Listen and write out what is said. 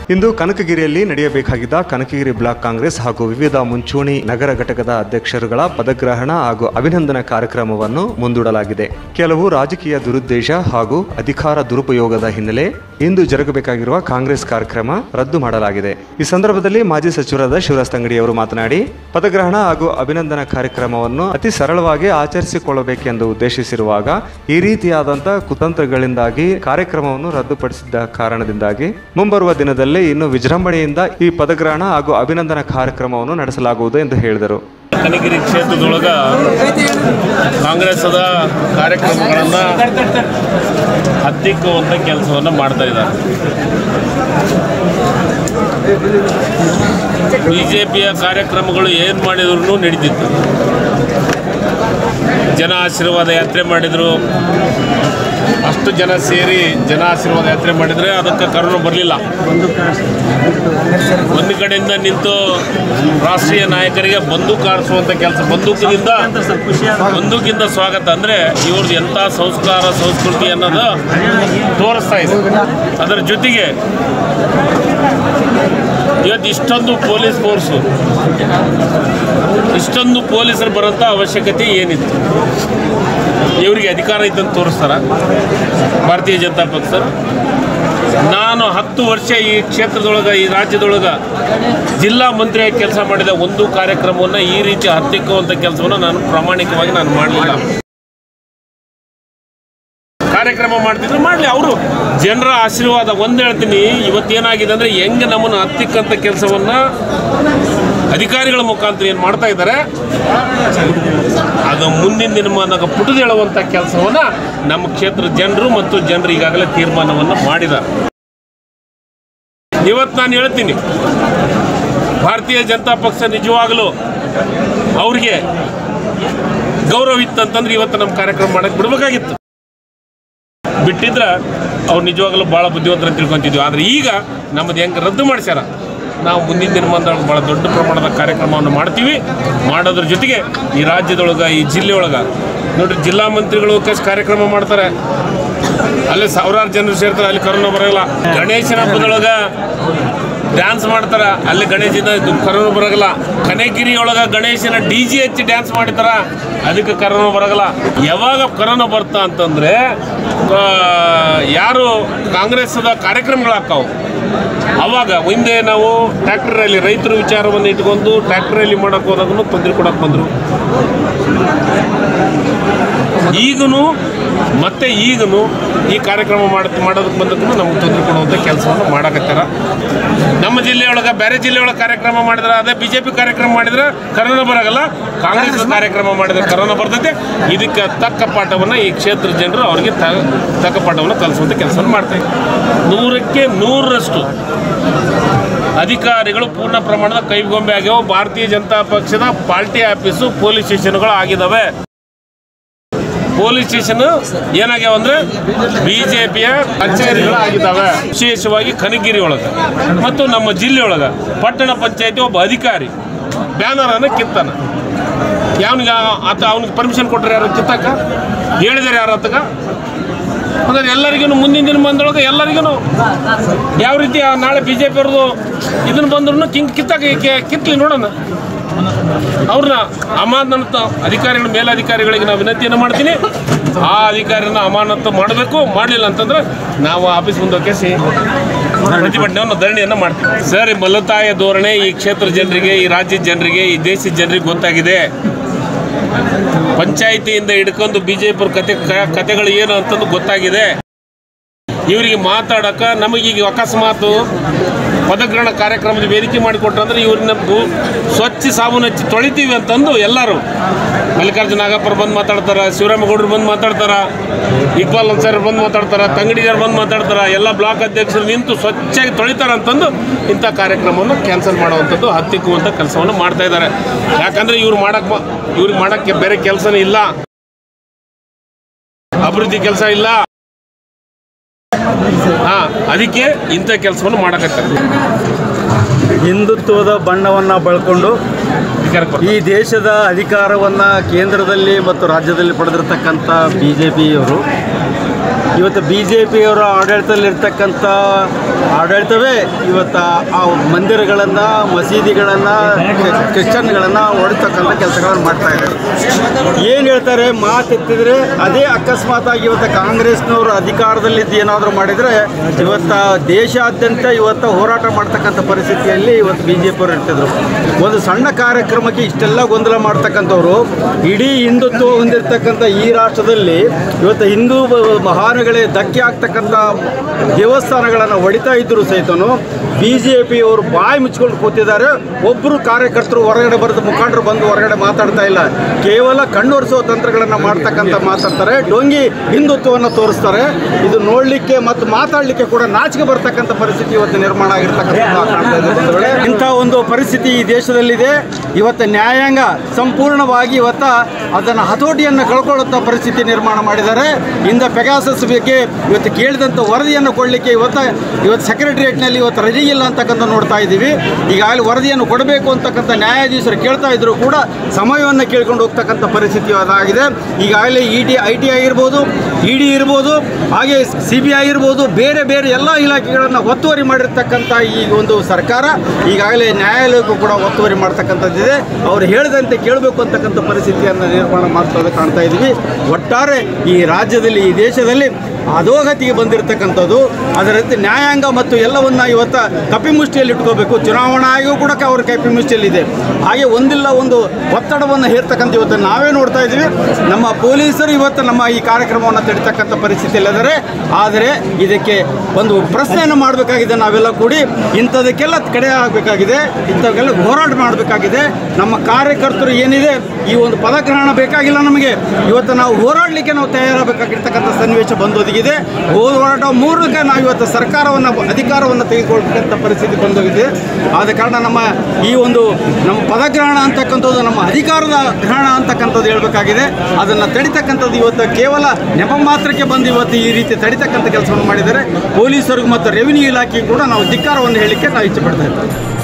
ಇಂದು ಕನಕಗಿರಿಯಲ್ಲಿ ನಡೆಯಬೇಕಾಗಿದ್ದ ಕನಕಗಿರಿ ಬ್ಲಾಕ್ ಕಾಂಗ್ರೆಸ್ ಹಾಗೂ ವಿವಿಧ ಮುಂಚೂಣಿ ನಗರ ಘಟಕದ ಅಧ್ಯಕ್ಷರುಗಳ ಪದಗ್ರಹಣ ಹಾಗೂ ಅಭಿನಂದನಾ ಕಾರ್ಯಕ್ರಮವನ್ನು ಮುಂದೂಡಲಾಗಿದೆ ಕೆಲವು ರಾಜಕೀಯ ದುರುದ್ದೇಶ ಹಾಗೂ ಅಧಿಕಾರ ದುರುಪಯೋಗದ ಹಿನ್ನೆಲೆ ಇಂದು ಜರುಗಬೇಕಾಗಿರುವ ಕಾಂಗ್ರೆಸ್ ಕಾರ್ಯಕ್ರಮ ರದ್ದು ಮಾಡಲಾಗಿದೆ ಈ ಸಂದರ್ಭದಲ್ಲಿ ಮಾಜಿ ಸಚಿವರಾದ ಶಿವರಾಜ್ ತಂಗಡಿ ಅವರು ಮಾತನಾಡಿ ಪದಗ್ರಹಣ ಹಾಗೂ ಅಭಿನಂದನಾ ಕಾರ್ಯಕ್ರಮವನ್ನು ಅತಿ ಸರಳವಾಗಿ ಆಚರಿಸಿಕೊಳ್ಳಬೇಕೆಂದು ಉದ್ದೇಶಿಸಿರುವಾಗ ಈ ರೀತಿಯಾದಂತಹ ಕುತಂತ್ರಗಳಿಂದಾಗಿ ಕಾರ್ಯಕ್ರಮವನ್ನು ರದ್ದುಪಡಿಸಿದ್ದ ಕಾರಣದಿಂದಾಗಿ ಮುಂಬರುವ ದಿನದಲ್ಲಿ ಇನ್ನು ವಿಜೃಂಭಣೆಯಿಂದ ಈ ಪದಗ್ರಹಣ ಹಾಗೂ ಅಭಿನಂದನಾ ಕಾರ್ಯಕ್ರಮವನ್ನು ನಡೆಸಲಾಗುವುದು ಎಂದು ಹೇಳಿದರು ಕನಗಿರಿ ಕ್ಷೇತ್ರದೊಳಗ ಕಾಂಗ್ರೆಸ್ಸದ ಕಾರ್ಯಕ್ರಮಗಳನ್ನು ಹತ್ತಿಕ್ಕುವಂಥ ಕೆಲಸವನ್ನು ಮಾಡ್ತಾ ಇದ್ದಾರೆ ಬಿ ಜೆ ಪಿಯ ಕಾರ್ಯಕ್ರಮಗಳು ಏನು ಮಾಡಿದ್ರು ನಡೀತಿತ್ತು ಜನ ಆಶೀರ್ವಾದ ಯಾತ್ರೆ ಮಾಡಿದರು ಅಷ್ಟು ಜನ ಸೇರಿ ಜನ ಆಶೀರ್ವಾದ ಯಾತ್ರೆ ಮಾಡಿದರೆ ಅದಕ್ಕೆ ಕರೋನಾ ಬರಲಿಲ್ಲ ಒಂದು ಕಡೆಯಿಂದ ನಿಂತು ರಾಷ್ಟ್ರೀಯ ನಾಯಕರಿಗೆ ಬಂದೂಕು ಆರಿಸುವಂಥ ಕೆಲಸ ಬಂದೂಕಿನಿಂದ ಬಂದೂಕಿಂದ ಸ್ವಾಗತ ಅಂದರೆ ಇವ್ರದ್ದು ಎಂಥ ಸಂಸ್ಕಾರ ಸಂಸ್ಕೃತಿ ಅನ್ನೋದು ತೋರಿಸ್ತಾ ಇದೆ ಅದರ ಜೊತೆಗೆ ಇವತ್ತು ಇಷ್ಟೊಂದು ಪೊಲೀಸ್ ಫೋರ್ಸು ಇಷ್ಟೊಂದು ಪೊಲೀಸರು ಬರೋಂಥ ಅವಶ್ಯಕತೆ ಏನಿತ್ತು ಇವರಿಗೆ ಅಧಿಕಾರ ಇದ್ದಂತ ತೋರಿಸ್ತಾರ ಭಾರತೀಯ ಜನತಾ ಪಕ್ಷ ನಾನು ಹತ್ತು ವರ್ಷ ಈ ಕ್ಷೇತ್ರದೊಳಗೆ ಈ ರಾಜ್ಯದೊಳಗೆ ಜಿಲ್ಲಾ ಮಂತ್ರಿಯಾಗಿ ಕೆಲಸ ಮಾಡಿದ ಒಂದು ಕಾರ್ಯಕ್ರಮವನ್ನು ಈ ರೀತಿ ಹತ್ತಿಕ್ಕುವಂಥ ಕೆಲಸವನ್ನು ನಾನು ಪ್ರಾಮಾಣಿಕವಾಗಿ ನಾನು ಮಾಡಲಿಲ್ಲ ಕಾರ್ಯಕ್ರಮ ಮಾಡ್ತಿದ್ರು ಮಾಡಲಿ ಅವರು ಜನರ ಆಶೀರ್ವಾದ ಒಂದು ಹೇಳ್ತೀನಿ ಇವತ್ತೇನಾಗಿದೆ ಅಂದರೆ ಹೆಂಗೆ ನಮ್ಮನ್ನು ಹತ್ತಿಕ್ಕಂಥ ಕೆಲಸವನ್ನು ಅಧಿಕಾರಿಗಳ ಮುಖಾಂತರ ಏನು ಮಾಡ್ತಾ ಇದ್ದಾರೆ ಅದು ಮುಂದಿನ ದಿನಮಾನಕ್ಕೆ ಪುಟದ ಹೇಳುವಂಥ ಕೆಲಸವನ್ನು ನಮ್ಮ ಕ್ಷೇತ್ರದ ಜನರು ಮತ್ತು ಜನರು ಈಗಾಗಲೇ ತೀರ್ಮಾನವನ್ನು ಮಾಡಿದ್ದಾರೆ ಇವತ್ತು ನಾನು ಹೇಳ್ತೀನಿ ಭಾರತೀಯ ಜನತಾ ಪಕ್ಷ ನಿಜವಾಗಲೂ ಅವ್ರಿಗೆ ಗೌರವ ಇತ್ತಂತಂದ್ರೆ ಇವತ್ತು ನಮ್ಮ ಕಾರ್ಯಕ್ರಮ ಮಾಡಕ್ಕೆ ಬಿಡಬೇಕಾಗಿತ್ತು ಬಿಟ್ಟಿದ್ರೆ ಅವ್ರು ನಿಜವಾಗಲೂ ಭಾಳ ಬುದ್ಧಿವಂತರ ತಿಳ್ಕೊತಿದ್ವಿ ಆದರೆ ಈಗ ನಮ್ಮದು ಹೆಂಗೆ ರದ್ದು ಮಾಡಿಸ್ಯಾರ ನಾವು ಮುಂದಿನ ದಿನಮಾನದೊಳಗೆ ಭಾಳ ದೊಡ್ಡ ಪ್ರಮಾಣದ ಕಾರ್ಯಕ್ರಮವನ್ನು ಮಾಡ್ತೀವಿ ಮಾಡೋದ್ರ ಜೊತೆಗೆ ಈ ರಾಜ್ಯದೊಳಗೆ ಈ ಜಿಲ್ಲೆಯೊಳಗೆ ನೋಡ್ರಿ ಜಿಲ್ಲಾ ಮಂತ್ರಿಗಳು ಕಸ್ ಕಾರ್ಯಕ್ರಮ ಮಾಡ್ತಾರೆ ಅಲ್ಲಿ ಸಾವಿರಾರು ಜನರು ಸೇರ್ತಾರೆ ಅಲ್ಲಿ ಕರೋನಾ ಬರೋಲ್ಲ ಗಣೇಶನ ಹಬ್ಬದೊಳಗೆ ಡ್ಯಾನ್ಸ್ ಮಾಡ್ತಾರ ಅಲ್ಲಿ ಗಣೇಶನ ಕರೋನಾ ಬರೋಲ್ಲ ಕನಗಿರಿ ಒಳಗೆ ಗಣೇಶನ ಡಿ ಜಿ ಹಚ್ಚಿ ಡ್ಯಾನ್ಸ್ ಮಾಡಿತಾರ ಅದಕ್ಕೆ ಕರೋನಾ ಬರೋಲ್ಲ ಯಾವಾಗ ಕರೋನಾ ಬರ್ತಾ ಅಂತಂದ್ರೆ ಆ, ಯಾರು ಕಾಂಗ್ರೆಸ್ದ ಕಾರ್ಯಕ್ರಮಗಳಾಕ್ಕಾವು ಅವಾಗ ಹಿಂದೆ ನಾವು ಟ್ರ್ಯಾಕ್ಟರ್ ರ್ಯಾಲಿ ರೈತರ ವಿಚಾರವನ್ನು ಇಟ್ಕೊಂಡು ಟ್ರ್ಯಾಕ್ಟರ್ ರ್ಯಾಲಿ ಮಾಡೋಕೆ ಹೋದಾಗೂ ತೊಂದರೆ ಕೊಡಕ್ಕೆ ಬಂದರು ಈಗನು ಮತ್ತೆ ಈಗನು ಈ ಕಾರ್ಯಕ್ರಮ ಮಾಡ ಮಾಡೋದಕ್ಕೆ ಬಂದಕ್ಕೂ ನಮ್ಗೆ ತೊಂದರೆ ಕೊಡುವಂಥ ಕೆಲಸವನ್ನು ಮಾಡಕತ್ತಾರ ನಮ್ಮ ಜಿಲ್ಲೆಯೊಳಗೆ ಬೇರೆ ಜಿಲ್ಲೆಯೊಳಗೆ ಕಾರ್ಯಕ್ರಮ ಮಾಡಿದ್ರೆ ಅದೇ ಬಿ ಜೆ ಪಿ ಕಾರ್ಯಕ್ರಮ ಮಾಡಿದ್ರೆ ಕರೋನಾ ಬರೋಲ್ಲ ಕಾಂಗ್ರೆಸ್ ಕಾರ್ಯಕ್ರಮ ಮಾಡಿದ್ರೆ ಕರೋನಾ ಬರ್ತೈತೆ ಇದಕ್ಕೆ ತಕ್ಕ ಪಾಠವನ್ನು ಈ ಕ್ಷೇತ್ರ ಜನರು ಅವರಿಗೆ ತ ತಕ್ಕ ಪಾಠವನ್ನು ಕಲಿಸುವಂಥ ಕೆಲಸವನ್ನು ಮಾಡ್ತಾರೆ ನೂರಕ್ಕೆ ನೂರರಷ್ಟು ಅಧಿಕಾರಿಗಳು ಪೂರ್ಣ ಪ್ರಮಾಣದ ಕೈಗೊಂಬೆ ಆಗ್ಯಾವ ಭಾರತೀಯ ಜನತಾ ಪಕ್ಷದ ಪಾರ್ಟಿ ಆಫೀಸು ಪೊಲೀಸ್ ಸ್ಟೇಷನ್ಗಳು ಆಗಿದ್ದಾವೆ ಪೊಲೀಸ್ ಸ್ಟೇಷನ್ ಏನಾಗ್ಯಾವ ಅಂದ್ರೆ ಬಿಜೆಪಿಯ ಕಚೇರಿಗಳು ಆಗಿದ್ದಾವೆ ವಿಶೇಷವಾಗಿ ಕನಗಿರಿ ಒಳಗೆ ಮತ್ತು ನಮ್ಮ ಜಿಲ್ಲೆ ಒಳಗೆ ಪಟ್ಟಣ ಪಂಚಾಯತಿ ಒಬ್ಬ ಅಧಿಕಾರಿ ಬ್ಯಾನರ್ ಅನ್ನು ಕಿತ್ತಾನ ಯಾವನಿಗೆ ಆತ ಅವನಿಗೆ ಪರ್ಮಿಷನ್ ಕೊಟ್ಟರೆ ಯಾರು ಕಿತ್ತಾಕ ಹೇಳಿದಾರೆ ಯಾರು ಆತಗ ಅಂದ್ರೆ ಎಲ್ಲರಿಗೂ ಮುಂದಿನ ದಿನ ಬಂದೊಳಗೆ ಎಲ್ಲರಿಗೂ ಯಾವ ರೀತಿ ಆ ನಾಳೆ ಬಿ ಜೆ ಪಿ ಅವ್ರದ್ದು ಇದನ್ನು ಬಂದ್ರು ಕಿಂಗ್ ಕಿತ್ತಾಕ ಕಿತ್ಲಿ ನೋಡೋಣ ಅವ್ರನ್ನ ಅಮಾನತ ಅಧಿಕಾರಿಗಳ ಮೇಲಧಿಕಾರಿಗಳಿಗೆ ನಾವು ವಿನಂತಿಯನ್ನು ಮಾಡ್ತೀನಿ ಆ ಅಧಿಕಾರಿನ ಅಮಾನತು ಮಾಡಬೇಕು ಮಾಡಲಿಲ್ಲ ಅಂತಂದ್ರೆ ನಾವು ಆಫೀಸ್ ಮುಂದೆ ಕೇಸಿ ಪ್ರತಿಭಟನೆಯನ್ನು ಧರಣಿಯನ್ನು ಮಾಡ್ತೀವಿ ಸರ್ ಈ ಮಲತಾಯ ಧೋರಣೆ ಈ ಕ್ಷೇತ್ರ ಜನರಿಗೆ ಈ ರಾಜ್ಯದ ಜನರಿಗೆ ಈ ದೇಶದ ಜನರಿಗೆ ಗೊತ್ತಾಗಿದೆ ಪಂಚಾಯಿತಿಯಿಂದ ಹಿಡ್ಕೊಂಡು ಬಿ ಜೆ ಪಿ ಕತೆ ಕ- ಕತೆಗಳು ಏನು ಅಂತಂದು ಗೊತ್ತಾಗಿದೆ ಇವರಿಗೆ ಮಾತಾಡಕ ನಮಗೀಗ ಅಕಸ್ಮಾತು ಪದಗ್ರಹಣ ಕಾರ್ಯಕ್ರಮದ ವೇದಿಕೆ ಮಾಡಿಕೊಟ್ರಂದ್ರೆ ಇವ್ರನ್ನ ಬು- ಸ್ವಚ್ಛ ಸಾಬೂನು ಹಚ್ಚಿ ತೊಳಿತೀವಿ ಅಂತಂದು ಎಲ್ಲರೂ ಮಲ್ಲಿಕಾರ್ಜುನ ನಾಗಪ್ಪರ ಬಂದು ಮಾತಾಡ್ತಾರ ಶಿವರಾಮೇಗೌಡರು ಬಂದು ಮಾತಾಡ್ತಾರ ಇಕ್ಬಾಲ್ ಅನ್ಸಾರ್ ಬಂದು ಮಾತಾಡ್ತಾರ ತಂಗಡಿಗಾರ್ ಬಂದು ಮಾತಾಡ್ತಾರ ಎಲ್ಲ ಬ್ಲಾಕ್ ಅಧ್ಯಕ್ಷರು ನಿಂತು ಸ್ವಚ್ಛಾಗಿ ತೊಳಿತಾರ ಅಂತಂದು ಇಂಥ ಕಾರ್ಯಕ್ರಮವನ್ನು ಕ್ಯಾನ್ಸಲ್ ಮಾಡುವಂಥದ್ದು ಹತ್ತಿಕ್ಕುವಂಥ ಕೆಲಸವನ್ನು ಮಾಡ್ತಾ ಇದ್ದಾರೆ ಯಾಕಂದ್ರೆ ಇವ್ರು ಮಾಡಕ್ಕೆ ಇವ್ರಿಗೆ ಮಾಡೋಕ್ಕೆ ಬೇರೆ ಕೆಲಸನೇ ಇಲ್ಲ ಅಭಿವೃದ್ಧಿ ಕೆಲಸ ಇಲ್ಲ ಹಾ ಅದಕ್ಕೆ ಇಂಥ ಕೆಲಸವನ್ನು ಮಾಡಕತ್ತಾರೆ ಹಿಂದುತ್ವದ ಬಣ್ಣವನ್ನು ಬಳಕೊಂಡು ಈ ದೇಶದ ಅಧಿಕಾರವನ್ನು ಕೇಂದ್ರದಲ್ಲಿ ಮತ್ತು ರಾಜ್ಯದಲ್ಲಿ ಪಡೆದಿರತಕ್ಕಂಥ ಬಿ ಜೆ ಪಿಯವರು ಇವತ್ತು ಬಿ ಜೆ ಪಿಯವರ ಆಡಳಿತದಲ್ಲಿರ್ತಕ್ಕಂಥ ಆಡಳಿತವೇ ಇವತ್ತು ಆ ಮಂದಿರಗಳನ್ನು ಮಸೀದಿಗಳನ್ನು ಕ್ರಿಶ್ಚನ್ಗಳನ್ನು ಹೊಡಿತಕ್ಕಂಥ ಕೆಲಸಗಳನ್ನು ಮಾಡ್ತಾ ಇದ್ದಾರೆ ಏನು ಹೇಳ್ತಾರೆ ಮಾತೆತ್ತಿದ್ರೆ ಅದೇ ಅಕಸ್ಮಾತ್ ಆಗಿ ಇವತ್ತು ಕಾಂಗ್ರೆಸ್ನವರು ಅಧಿಕಾರದಲ್ಲಿದ್ದು ಏನಾದರೂ ಮಾಡಿದರೆ ಇವತ್ತು ದೇಶಾದ್ಯಂತ ಇವತ್ತು ಹೋರಾಟ ಮಾಡ್ತಕ್ಕಂಥ ಪರಿಸ್ಥಿತಿಯಲ್ಲಿ ಇವತ್ತು ಬಿ ಜೆ ಪಿಯವರು ಇರ್ತಿದ್ರು ಒಂದು ಸಣ್ಣ ಕಾರ್ಯಕ್ರಮಕ್ಕೆ ಇಷ್ಟೆಲ್ಲ ಗೊಂದಲ ಮಾಡ್ತಕ್ಕಂಥವ್ರು ಇಡೀ ಹಿಂದುತ್ವ ಹೊಂದಿರತಕ್ಕಂಥ ಈ ರಾಷ್ಟ್ರದಲ್ಲಿ ಇವತ್ತು ಹಿಂದೂ ಬ- ಮಹಾನುಗಳೇ ಧಕ್ಕೆ ಆಗ್ತಕ್ಕಂಥ ದೇವಸ್ಥಾನಗಳನ್ನು ಹೊಡಿತಾ ಇದ್ದರು ಸಹಿತನು ಬಿ ಜೆ ಪಿಯವರು ಬಾಯಿ ಮುಚ್ಕೊಂಡು ಕೂತಿದ್ದಾರೆ ಒಬ್ಬರು ಕಾರ್ಯಕರ್ತರು ಹೊರಗಡೆ ಬರೆದು ಮುಖಂಡರು ಬಂದು ಹೊರಗಡೆ ಮಾತಾಡ್ತಾ ಇಲ್ಲ ಕೇವಲ ಕಣ್ಣೊರೆಸುವ ತಂತ್ರಗಳನ್ನು ಮಾಡ್ತಕ್ಕಂಥ ಮಾತಾಡ್ತಾರೆ ಡೊಂಗಿ ಹಿಂದುತ್ವವನ್ನು ತೋರಿಸ್ತಾರೆ ಇದು ನೋಡಲಿಕ್ಕೆ ಮತ್ತು ಮಾತಾಡಲಿಕ್ಕೆ ಕೂಡ ನಾಚಿಕೆ ಬರ್ತಕ್ಕಂಥ ಪರಿಸ್ಥಿತಿ ಇವತ್ತು ನಿರ್ಮಾಣ ಆಗಿರ್ತಕ್ಕಂಥ ಕಾಣ್ತಾ ಇದೆ ಬಂಧುಗಳೇ. ಇಂಥ ಒಂದು ಪರಿಸ್ಥಿತಿ ಈ ದೇಶದಲ್ಲಿದೆ ಇವತ್ತು ನ್ಯಾಯಾಂಗ ಸಂಪೂರ್ಣವಾಗಿ ಇವತ್ತ ಅದನ್ನು ಹತೋಟಿಯನ್ನು ಕಳ್ಕೊಳ್ಳುವಂಥ ಪರಿಸ್ಥಿತಿ ನಿರ್ಮಾಣ ಮಾಡಿದ್ದಾರೆ ಇಂದ ಪೆಗಾಸಸ್ ಬಗ್ಗೆ ಇವತ್ತು ಕೇಳಿದಂಥ ವರದಿಯನ್ನು ಕೊಡಲಿಕ್ಕೆ ಇವತ್ತು ಇವತ್ತು ಸೆಕ್ರೆಟರಿಯೇಟ್ನಲ್ಲಿ ಇವತ್ತು ರಜೆ ಇಲ್ಲ ಅಂತಕ್ಕಂಥ ನೋಡ್ತಾ ಇದ್ದೀವಿ ಈಗಾಗಲೇ ವರದಿಯನ್ನು ಕೊಡಬೇಕು ಅಂತಕ್ಕಂಥ ನ್ಯಾಯಾಧೀಶರು ಕೇಳ್ತಾ ಇದ್ರು ಕೂಡ ಸಮಯವನ್ನು ಕೇಳ್ಕೊಂಡು ಹೋಗ್ತಕ್ಕಂಥ ಪರಿಸ್ಥಿತಿ ಅದಾಗಿದೆ ಈಗಾಗಲೇ ಇ ಡಿ ಐ ಟಿ ಆಗಿರ್ಬೋದು ಇ ಡಿ ಇರ್ಬೋದು ಹಾಗೆ ಸಿ ಬಿ ಐ ಇರ್ಬೋದು ಬೇರೆ ಬೇರೆ ಎಲ್ಲ ಇಲಾಖೆಗಳನ್ನು ಒತ್ತುವರಿ ಮಾಡಿರ್ತಕ್ಕಂಥ ಈ ಒಂದು ಸರ್ಕಾರ ಈಗಾಗಲೇ ನ್ಯಾಯಾಲಯಕ್ಕೂ ಕೂಡ ಒತ್ತುವರಿ ಮಾಡ್ತಕ್ಕಂಥದ್ದಿದೆ ಅವರು ಹೇಳಿದಂತೆ ಕೇಳಬೇಕು ಅಂತಕ್ಕಂಥ ಪರಿಸ್ಥಿತಿಯನ್ನು ನಿರ್ಮಾಣ ಮಾಡ್ತಾ ಕಾಣ್ತಾ ಇದ್ದೀವಿ ಒಟ್ಟಾರೆ ಈ ರಾಜ್ಯದಲ್ಲಿ ಈ ದೇಶದಲ್ಲಿ ಅಧೋಗತಿಗೆ ಬಂದಿರತಕ್ಕಂಥದ್ದು ಅದರಂತೆ ನ್ಯಾಯಾಂಗ ಮತ್ತು ಎಲ್ಲವನ್ನ ಇವತ್ತು ಕಪಿಮುಷ್ಟಿಯಲ್ಲಿ ಇಟ್ಕೋಬೇಕು ಚುನಾವಣಾ ಆಯೋಗ ಕೂಡ ಅವ್ರ ಕಪಿಮುಷ್ಟಿಯಲ್ಲಿದೆ ಹಾಗೆ ಒಂದಿಲ್ಲ ಒಂದು ಒತ್ತಡವನ್ನು ಹೇರ್ತಕ್ಕಂಥ ಇವತ್ತು ನಾವೇ ನೋಡ್ತಾ ಇದ್ದೀವಿ ನಮ್ಮ ಪೊಲೀಸರು ಇವತ್ತು ನಮ್ಮ ಈ ಕಾರ್ಯಕ್ರಮವನ್ನು ತಡಿತಕ್ಕಂಥ ಪರಿಸ್ಥಿತಿಯಲ್ಲಿದ್ದಾರೆ ಆದರೆ ಇದಕ್ಕೆ ಒಂದು ಪ್ರಶ್ನೆಯನ್ನು ಮಾಡಬೇಕಾಗಿದೆ ನಾವೆಲ್ಲ ಕೂಡಿ ಇಂಥದಕ್ಕೆಲ್ಲ ಕಡೆ ಆಗಬೇಕಾಗಿದೆ ಇಂಥವಕ್ಕೆಲ್ಲ ಹೋರಾಟ ಮಾಡಬೇಕಾಗಿದೆ ನಮ್ಮ ಕಾರ್ಯಕರ್ತರು ಏನಿದೆ ಈ ಒಂದು ಪದಗ್ರಹಣ ಬೇಕಾಗಿಲ್ಲ ನಮಗೆ ಇವತ್ತು ನಾವು ಹೋರಾಡಲಿಕ್ಕೆ ನಾವು ತಯಾರಾಗಬೇಕಾಗಿರ್ತಕ್ಕಂಥ ಸನ್ನಿವೇಶ ಬಂದೊದಗಿದೆ ಹೋರಾಟ ಮೂಲಕ ನಾವು ಇವತ್ತು ಸರ್ಕಾರವನ್ನು ಅಧಿಕಾರವನ್ನು ತೆಗೆದುಕೊಳ್ತಕ್ಕಂಥ ಪರಿಸ್ಥಿತಿ ಬಂದೋಗಿದೆ ಆದ ಕಾರಣ ನಮ್ಮ ಈ ಒಂದು ನಮ್ಮ ಪದಗ್ರಹಣ ಅಂತಕ್ಕಂಥದ್ದು ನಮ್ಮ ಅಧಿಕಾರದ ಗ್ರಹಣ ಅಂತಕ್ಕಂಥದ್ದು ಹೇಳಬೇಕಾಗಿದೆ ಅದನ್ನು ತಡಿತಕ್ಕಂಥದ್ದು ಇವತ್ತು ಕೇವಲ ನೆಪ ಮಾತ್ರಕ್ಕೆ ಬಂದು ಇವತ್ತು ಈ ರೀತಿ ತಡಿತಕ್ಕಂಥ ಕೆಲಸವನ್ನು ಮಾಡಿದ್ದಾರೆ ಪೊಲೀಸರಿಗೂ ಮತ್ತು ರೆವಿನ್ಯೂ ಇಲಾಖೆಗೂ ಕೂಡ ನಾವು ಧಿಕ್ಕಾರವನ್ನು ಹೇಳಲಿಕ್ಕೆ ನಾವು ಇಚ್ಛೆ ಪಡ್ತಾ ಇದ್ದೀವಿ